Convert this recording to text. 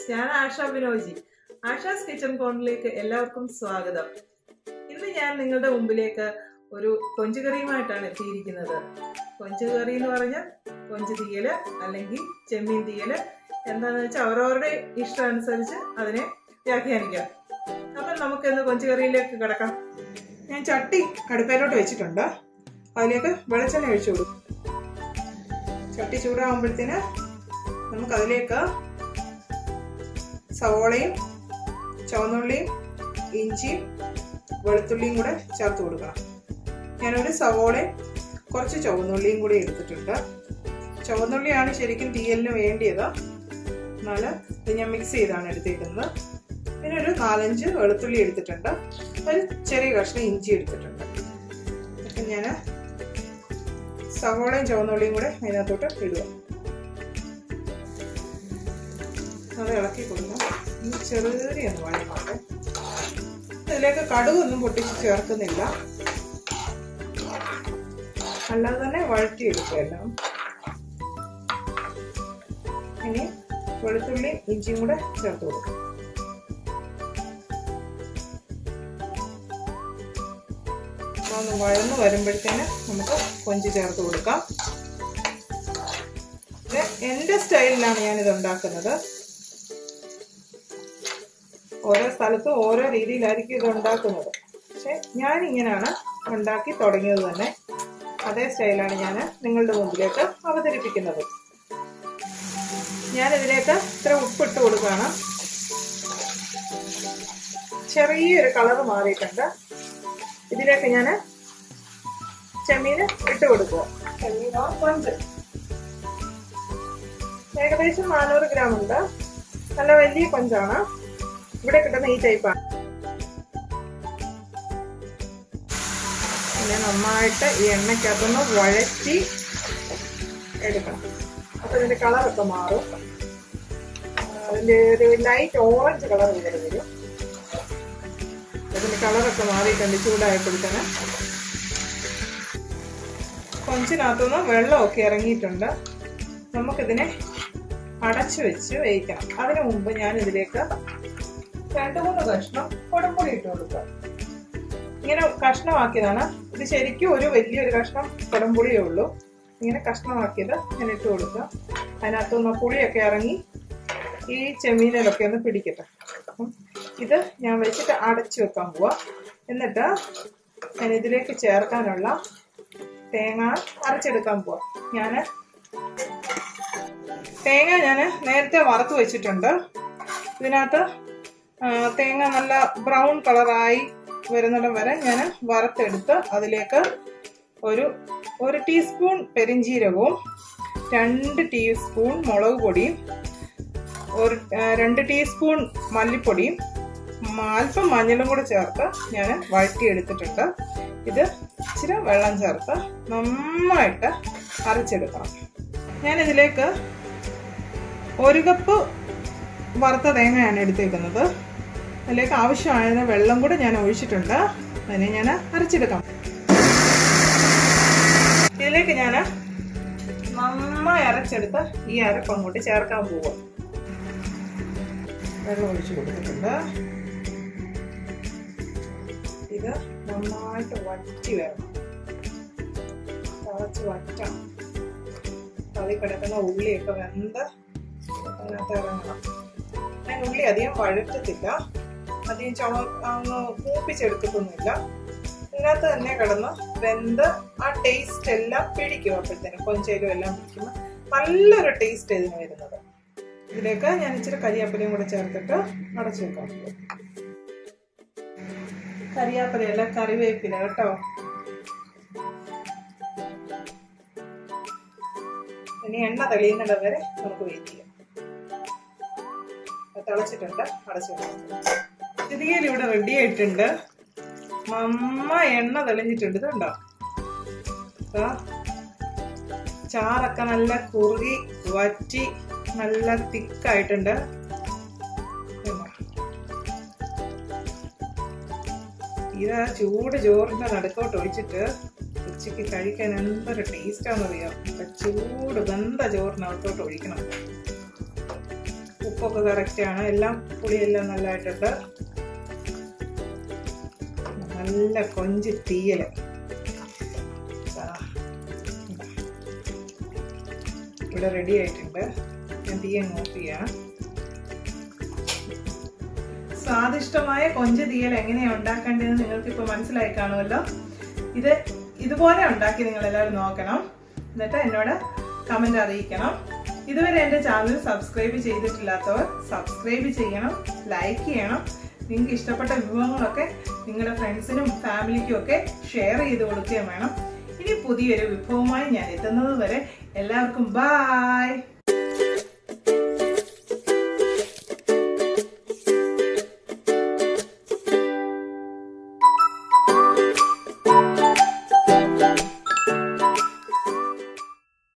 ഞാൻ ആഷ ബിനോജി ആഷാസ് കിച്ചൺ കോർണറിലേക്ക് എല്ലാവർക്കും സ്വാഗതം ഇന്ന് ഞാൻ നിങ്ങളുടെ മുമ്പിലേക്ക് ഒരു കൊഞ്ചുകറിയുമായിട്ടാണ് എത്തിയിരിക്കുന്നത് കൊഞ്ചുകറി എന്ന് പറഞ്ഞാൽ കൊഞ്ച് തീയല് അല്ലെങ്കിൽ ചെമ്മീൻ തീയല് എന്താണെന്ന് വെച്ചാൽ അവരവരുടെ ഇഷ്ടം അനുസരിച്ച് അതിനെ വ്യാഖ്യാനിക്കാം അപ്പം നമുക്കിന്ന് കൊഞ്ചുകറിയിലേക്ക് കിടക്കാം ഞാൻ ചട്ടി അടുപ്പയിലോട്ട് വെച്ചിട്ടുണ്ട് അതിലേക്ക് വെളിച്ചെണ്ണ ഒഴിച്ചു കൊടുക്കും ചട്ടി ചൂടാകുമ്പോഴത്തേന് നമുക്കതിലേക്ക് സവോളയും ചുവന്നുള്ളിയും ഇഞ്ചിയും വെളുത്തുള്ളിയും കൂടെ ചേർത്ത് കൊടുക്കണം ഞാനൊരു സവോളയും കുറച്ച് ചുവന്നുള്ളിയും കൂടി എടുത്തിട്ടുണ്ട് ചുവന്നുള്ളിയാണ് ശരിക്കും തീയലിന് വേണ്ടിയത് എന്നാൽ ഇത് ഞാൻ മിക്സ് ചെയ്താണ് എടുത്തേക്കുന്നത് പിന്നെ ഒരു നാലഞ്ച് വെളുത്തുള്ളി എടുത്തിട്ടുണ്ട് ഒരു ചെറിയ കഷ്ണം ഇഞ്ചി എടുത്തിട്ടുണ്ട് അപ്പം ഞാൻ സവോളയും ചുവന്നുള്ളിയും കൂടെ അതിനകത്തോട്ട് ഇടുക അത് ഇളക്കി കൊടുക്കാം ഇനി ചെറിയ ഒന്ന് വഴങ്ങോട്ടെ ഇതിലേക്ക് കടുകൊന്നും പൊട്ടിച്ച് ചേർക്കുന്നില്ല അല്ലാതെ തന്നെ വഴറ്റിയെടുക്കുക എല്ലാം ഇനി വെളുത്തുള്ളി ഇഞ്ചിയും കൂടെ ചേർത്ത് കൊടുക്കാം ഒന്ന് വഴന്ന് വരുമ്പോഴത്തേന് നമുക്ക് കൊഞ്ച് ചേർത്ത് കൊടുക്കാം ഇത് എൻ്റെ സ്റ്റൈലിലാണ് ഞാനിത് ഉണ്ടാക്കുന്നത് ഓരോ സ്ഥലത്തും ഓരോ രീതിയിലായിരിക്കും ഇത് ഉണ്ടാക്കുന്നത് പക്ഷെ ഞാൻ ഇങ്ങനെയാണ് ഉണ്ടാക്കി തുടങ്ങിയത് തന്നെ അതേ സ്റ്റൈലാണ് ഞാൻ നിങ്ങളുടെ മുമ്പിലേക്ക് അവതരിപ്പിക്കുന്നത് ഞാൻ ഇതിലേക്ക് ഇത്ര ഉപ്പിട്ട് കൊടുക്കുകയാണ് ചെറിയൊരു കളർ മാറിയിട്ടുണ്ട് ഇതിലേക്ക് ഞാൻ ചെമ്മീൻ ഇട്ട് കൊടുക്കുക ചെമ്മീനോ കൊഞ്ച് ഏകദേശം നാനൂറ് ഗ്രാം ഉണ്ട് നല്ല വലിയ കൊഞ്ചാണ് ഇവിടെ കിട്ടുന്ന ഈ ടൈപ്പാണ് പിന്നെ നന്നായിട്ട് ഈ എണ്ണയ്ക്കകത്തൊന്ന് വഴറ്റി എടുക്കണം അപ്പൊ ഇതിന്റെ കളറൊക്കെ മാറും അതിന്റെ ഒരു ലൈറ്റ് ഓറഞ്ച് കളർ ഇവിടെ വരും ഇതിന്റെ കളറൊക്കെ മാറിയിട്ടുണ്ട് ചൂടായപ്പോഴത്തേന് കൊഞ്ചിനകത്തുനിന്ന് വെള്ളമൊക്കെ ഇറങ്ങിയിട്ടുണ്ട് നമുക്കിതിനെ അടച്ചു വെച്ച് വേവിക്കണം അതിനു മുമ്പ് ഞാൻ ഇതിലേക്ക് രണ്ട് മൂന്ന് കഷ്ണം കൊടുമ്പുളി ഇട്ട് കൊടുക്കുക ഇങ്ങനെ കഷ്ണമാക്കിയതാണ് ഇത് ശരിക്കും ഒരു വലിയൊരു കഷ്ണം കൊടുമ്പുളിയേ ഉള്ളൂ ഇങ്ങനെ കഷ്ണമാക്കിയത് ഞാൻ ഇട്ട് കൊടുക്കുക അതിനകത്തുനിന്ന് പുളിയൊക്കെ ഇറങ്ങി ഈ ചെമ്മീനിലൊക്കെ ഒന്ന് പിടിക്കട്ടെ ഇത് ഞാൻ വെച്ചിട്ട് അടച്ചു വെക്കാൻ പോവാ എന്നിട്ട് ഞാൻ ഇതിലേക്ക് ചേർക്കാനുള്ള തേങ്ങ അരച്ചെടുക്കാൻ പോവാ ഞാൻ തേങ്ങ ഞാൻ നേരത്തെ വറുത്ത് വെച്ചിട്ടുണ്ട് ഇതിനകത്ത് തേങ്ങ നല്ല ബ്രൗൺ കളറായി വരുന്നിടം വരെ ഞാൻ വറുത്തെടുത്ത് അതിലേക്ക് ഒരു ഒരു ടീസ്പൂൺ പെരിഞ്ചീരകവും രണ്ട് ടീസ്പൂൺ മുളക് പൊടിയും ഒരു രണ്ട് ടീസ്പൂൺ മല്ലിപ്പൊടിയും അല്പം മഞ്ഞളും കൂടെ ചേർത്ത് ഞാൻ വഴറ്റിയെടുത്തിട്ടുണ്ട് ഇത് ഇച്ചിരി വെള്ളം ചേർത്ത് നന്നായിട്ട് അരച്ചെടുക്കണം ഞാനിതിലേക്ക് ഒരു കപ്പ് വറുത്ത തേങ്ങയാണ് എടുത്തേക്കുന്നത് അതിലേക്ക് ആവശ്യമായ വെള്ളം കൂടെ ഞാൻ ഒഴിച്ചിട്ടുണ്ട് അതിനെ ഞാൻ അരച്ചെടുക്കാം ഇതിലേക്ക് ഞാൻ നന്നായി അരച്ചെടുത്ത് ഈ അരപ്പ് അങ്ങോട്ട് ചേർക്കാൻ പോവുക വെള്ളം ഒഴിച്ചു കൊടുത്തിട്ടുണ്ട് ഇത് നന്നായിട്ട് വറ്റി വരണം തിളച്ച് വറ്റണം അതിൽ കിടക്കുന്ന ഉള്ളിയൊക്കെ വെന്ത് അതിനകത്ത് ഇറങ്ങണം ഞാൻ ഉള്ളി അധികം വഴറ്റത്തില്ല അധികം ചുവ അങ്ങ് മൂപ്പിച്ചെടുക്കത്തൊന്നുമില്ല ഇതിനകത്ത് തന്നെ കിടന്ന് വെന്ത് ആ ടേസ്റ്റ് എല്ലാം പിടിക്കും അപ്പോഴത്തേനും കൊഞ്ചയിലും എല്ലാം പിടിക്കുമ്പോൾ നല്ലൊരു ടേസ്റ്റ് ഇതിന് വരുന്നത് ഇതിലേക്ക് ഞാൻ ഇച്ചിരി കരിയാപ്പലയും കൂടെ ചേർത്തിട്ട് അടച്ചു വെക്കാൻ പോകും കരിയാപ്പലയല്ല കറിവേപ്പില കേട്ടോ ഇനി എണ്ണ തെളിയുന്നിട വരെ നമുക്ക് വെയിറ്റ് ചെയ്യാം തിളച്ചിട്ടുണ്ട് അടച്ചു തിരികെ ഇവിടെ റെഡി ആയിട്ടുണ്ട് മമ്മ എണ്ണ തെളിഞ്ഞിട്ടുണ്ട് ഇതുണ്ടോ ചാറൊക്കെ നല്ല കുറുകി വറ്റി നല്ല തിക്കായിട്ടുണ്ട് ഇത് ചൂട് ചോറിന്റെ നടുക്കോട്ട് ഒഴിച്ചിട്ട് ഉച്ചയ്ക്ക് കഴിക്കാൻ എന്തൊരു ടേസ്റ്റാണെന്നറിയാം ചൂട് വെന്ത ചോറിനകത്തോട്ട് ഒഴിക്കണം ഉപ്പൊക്കെ കറക്റ്റാണ് എല്ലാം പുളിയെല്ലാം നല്ലതായിട്ടുണ്ട് നല്ല കൊഞ്ച് തീയൽ ഇവിടെ റെഡി ആയിട്ടുണ്ട് ഞാൻ തീ അങ്ങ് ഓഫ് ചെയ്യാം സ്വാദിഷ്ടമായ കൊഞ്ച് തീയൽ എങ്ങനെയാണ് ഉണ്ടാക്കേണ്ടതെന്ന് നിങ്ങൾക്ക് ഇപ്പോൾ മനസ്സിലായി കാണുമല്ലോ ഇത് ഇതുപോലെ ഉണ്ടാക്കി നിങ്ങൾ എല്ലാവരും നോക്കണം എന്നിട്ട് എന്നോട് കമന്റ് അറിയിക്കണം ഇതുവരെ എൻ്റെ ചാനൽ സബ്സ്ക്രൈബ് ചെയ്തിട്ടില്ലാത്തവർ സബ്സ്ക്രൈബ് ചെയ്യണം ലൈക്ക് ചെയ്യണം നിങ്ങൾക്ക് ഇഷ്ടപ്പെട്ട വിഭവങ്ങളൊക്കെ നിങ്ങളുടെ ഫ്രണ്ട്സിനും ഫാമിലിക്കും ഒക്കെ ഷെയർ ചെയ്ത് കൊടുക്കുകയും വേണം ഇനി പുതിയൊരു വിഭവമായി ഞാൻ എത്തുന്നത് വരെ എല്ലാവർക്കും ബായ്